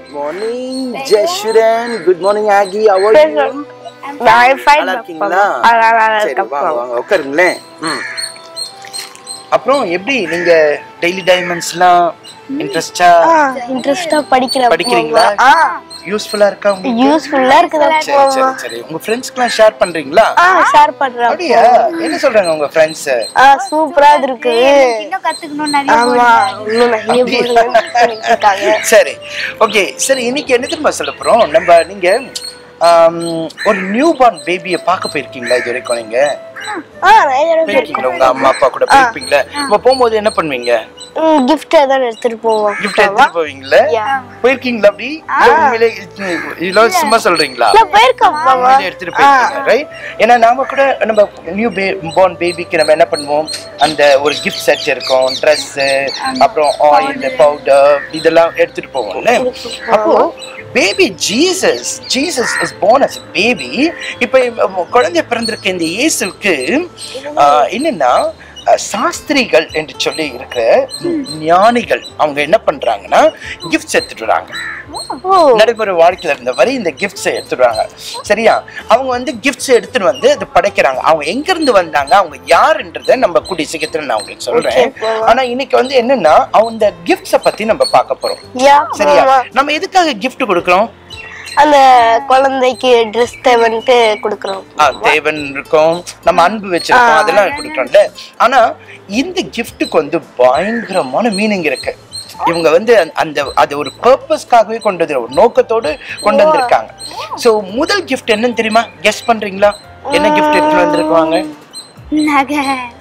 morning, Jashuran. Good morning, Aggie. How are you? நான் fine நல்லா இருக்கீங்களா சரி வாங்க வாங்க உட்காருங்களேன் ம் அப்புறம் எப்படி நீங்க டெய்லி டைமண்ட்ஸ்லாம் இன்ட்ரெஸ்டா இன்ட்ரெஸ்டா படிக்கிறேன் படிக்கிறீங்களா ஆ யூஸ்ஃபுல்லா இருக்கா உங்களுக்கு யூஸ்ஃபுல்லா இருக்குது சரி சரி சரி உங்க ஃப்ரெண்ட்ஸ்க்குலாம் ஷேர் பண்றீங்களா ஆ ஷேர் பண்றேன் அப்படியா என்ன சொல்றாங்க உங்க ஃப்ரெண்ட்ஸ் ஆ சூப்பரா இருக்கு இன்னும் கத்துக்கணும் நிறைய ஆமா இன்னும் நிறைய போடுங்கன்னு சொல்லிட்டு இருக்காங்க சரி ஓகே சரி இன்னைக்கு என்ன தெரியுமா சொல்ல போறோம் நம்ம நீங்க ஆம், ஒரு நியூ பார்ன் பேபியை பார்க்க போயிருக்கீங்களா இது வரைக்கும் நீங்க ஆ நிறைய தடவை போயிருக்கீங்களா உங்க அம்மா அப்பா கூட போயிருப்பீங்களா இப்ப போகும்போது என்ன பண்ணுவீங்க கிஃப்ட் ஏதாவது எடுத்துட்டு போவோம் கிஃப்ட் எடுத்துட்டு போவீங்களா Yeah. போயிருக்கீங்களா அப்படி இல்ல உண்மையிலே இது- இதெல்லாம் சும்மா சொல்றீங்களா இல்ல போயிருக்கோம் மாமா உண்மையிலே எடுத்துட்டு போயிருக்கீங்க ரைட் ஏன்னா நாம கூட நம்ம நியூ பார்ன் பேபிக்கு நம்ம என்ன பண்ணுவோம் அந்த ஒரு கிஃப்ட் செட் இருக்கும் Dress அப்புறம் ஆயில் பவுடர் இதெல்லாம் எடுத்துட்டு போவோம்ல அப்போ baby Jesus Jesus is born as a baby இப்போ குழந்தை பிறந்திருக்க இந்த இயேசுவுக்கு ஆஹ், என்னன்னா அஹ், சாஸ்திரிகள் என்று சொல்லி இருக்கிற ஞானிகள் அவங்க என்ன பண்றாங்கன்னா கிஃப்ட்ஸ் எடுத்துட்டு வராங்க ஓ நடைமுறை வாழ்க்கையில இருந்த மாதிரி இந்த கிஃப்ட்ஸை எடுத்துடுவாங்க சரியா அவங்க வந்து கிஃப்ட்ஸ் எடுத்துட்டு வந்து அது படைக்கிறாங்க அவங்க எங்க இருந்து வந்தாங்க அவங்க யாருன்றத நம்ம கூடிய சீக்கிரத்துல நான் உங்களுக்கு சொல்றேன் Okay, ஆனா இன்னைக்கு வந்து என்னன்னா அந்த கிஃப்ட்ஸை பத்தி நம்ம பார்க்க போறோம் யா சரியா மாமா நம்ம எதுக்காக கிஃப்ட் கொடுக்குறோம் அந்த குழந்தைக்கு ட்ரெஸ் தேவைன்ட்டு கொடுக்குறோம் ஆ, தேவன் இருக்கும் நம்ம அன்பு வச்சிருக்கோம் அதெல்லாம் கொடுக்குறோம்ல ஆனா இந்த கிஃப்ட்டுக்கு வந்து பயங்கரமான மீனிங் இருக்கு இவங்க வந்து அந்த- அந்த அது ஒரு பர்பஸ்க்காகவே கொண்டு வந்து ஒரு நோக்கத்தோடு கொண்டு வந்திருக்காங்க சோ முதல் கிஃப்ட் என்னன்னு தெரியுமா கெஸ் பண்றீங்களா என்ன கிஃப்ட் எடுத்து வந்திருக்காங்க நகை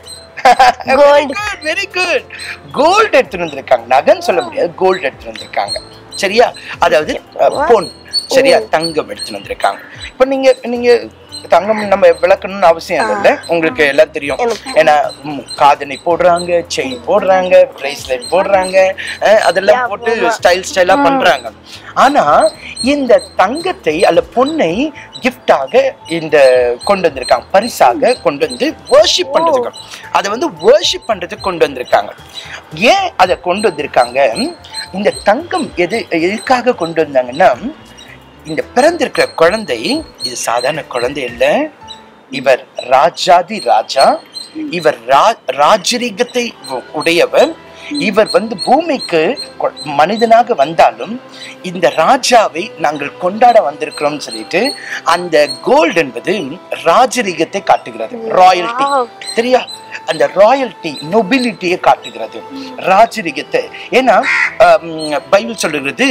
கோல்டு வெரி குட் கோல்டு எடுத்துட்டு வந்திருக்காங்க நகைன்னு சொல்ல முடியாது கோல்டு எடுத்துட்டு வந்திருக்காங்க சரியா அதாவது அஹ், பொன் சரியா தங்கம் எடுத்துட்டு வந்திருக்காங்க இப்ப நீங்க நீங்க தங்கம் நம்ம விளக்கணும்னு அவசியம் இல்லைல்ல உங்களுக்கு எல்லாம் தெரியும் ஏன்னா ம், காதணி போடுறாங்க செயின் போடுறாங்க பிரேஸ்லெட் போடுறாங்க அஹ், அதெல்லாம் போட்டு ஸ்டைல் ஸ்டைலா பண்றாங்க ஆனா இந்த தங்கத்தை அல்ல பொன்னை கிஃப்டாக இந்த கொண்டு வந்திருக்காங்க பரிசாக கொண்டு வந்து வர்ஷிப் பண்றதுக்கு அதை வந்து வர்ஷிப் பண்றதுக்கு கொண்டு வந்திருக்காங்க ஏன் அதை கொண்டு வந்திருக்காங்க இந்த தங்கம் எது எதுக்காக கொண்டு வந்தாங்கன்னா இந்த பிறந்திருக்கிற குழந்தை இது சாதாரண குழந்தை இல்லை இவர் ராஜாதி ராஜா இவர் ரா- ராஜரீகத்தை உ- உடையவர் இவர் வந்து பூமிக்கு கொ- மனிதனாக வந்தாலும் இந்த ராஜாவை நாங்கள் கொண்டாட வந்திருக்கிறோம் சொல்லிட்டு அந்த கோல்டு என்பது ராஜரீகத்தை காட்டுகிறது ராயல்டி சரியா அந்த ராயல்டி நொபிலிட்டியை காட்டுகிறது ராஜரீகத்தை ஏன்னா ஆம், பைபிள் சொல்லுகிறது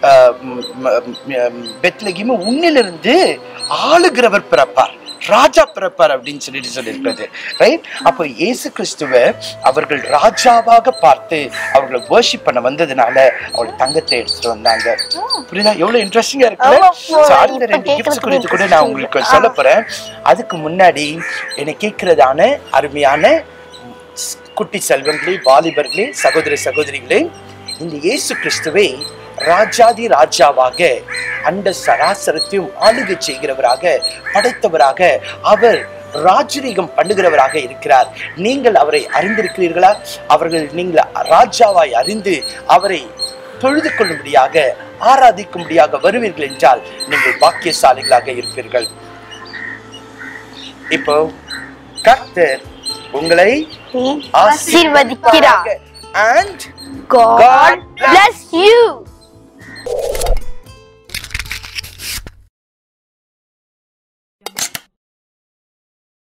பெத்லகிம உன்னிலிருந்து ஆளுகிறவர் பிறப்பார் ராஜா பிறப்பார் அப்படின்னு சொல்லிட்டு சொல்லியிருக்கிறது ரைட் அப்போ இயேசு கிறிஸ்துவ அவர்கள் ராஜாவாக பார்த்து அவர்களை வர்ஷிப் பண்ண வந்ததுனால அவள் தங்கத்தை எடுத்துட்டு வந்தாங்க புரியுதா எவ்வளவு இன்ட்ரெஸ்டிங்கா இருக்குல்ல ஆமா, So, அடுத்த இப்ப ரெண்டு கிஃப்ட்ஸ் கேட்கறதுக்கு குறித்து கூட நான் உங்களுக்கு சொல்ல போறேன் அதுக்கு முன்னாடி என்னை கேட்கிறதான அருமையான குட்டி செல்வங்களே வாலிபர்களே சகோதர சகோதரிகளே இந்த இயேசு கிறிஸ்துவை ராஜாதி ராஜாவாக அண்ட சராசரத்தையும் ஆளுகை செய்கிறவராக படைத்தவராக அவர் ராஜரீகம் பண்ணுகிறவராக இருக்கிறார் நீங்கள் அவரை அறிந்திருக்கிறீர்களா அவர்கள் நீங்கள் ராஜாவாய் அறிந்து அவரை தொழுது கொள்ளும்படியாக ஆராதிக்கும்படியாக வருவீர்கள் என்றால் நீங்கள் பாக்கியசாலிகளாக இருப்பீர்கள் இப்போ கர்த்தர் உங்களை ஆசீர்வதிக்கிறார் and God bless you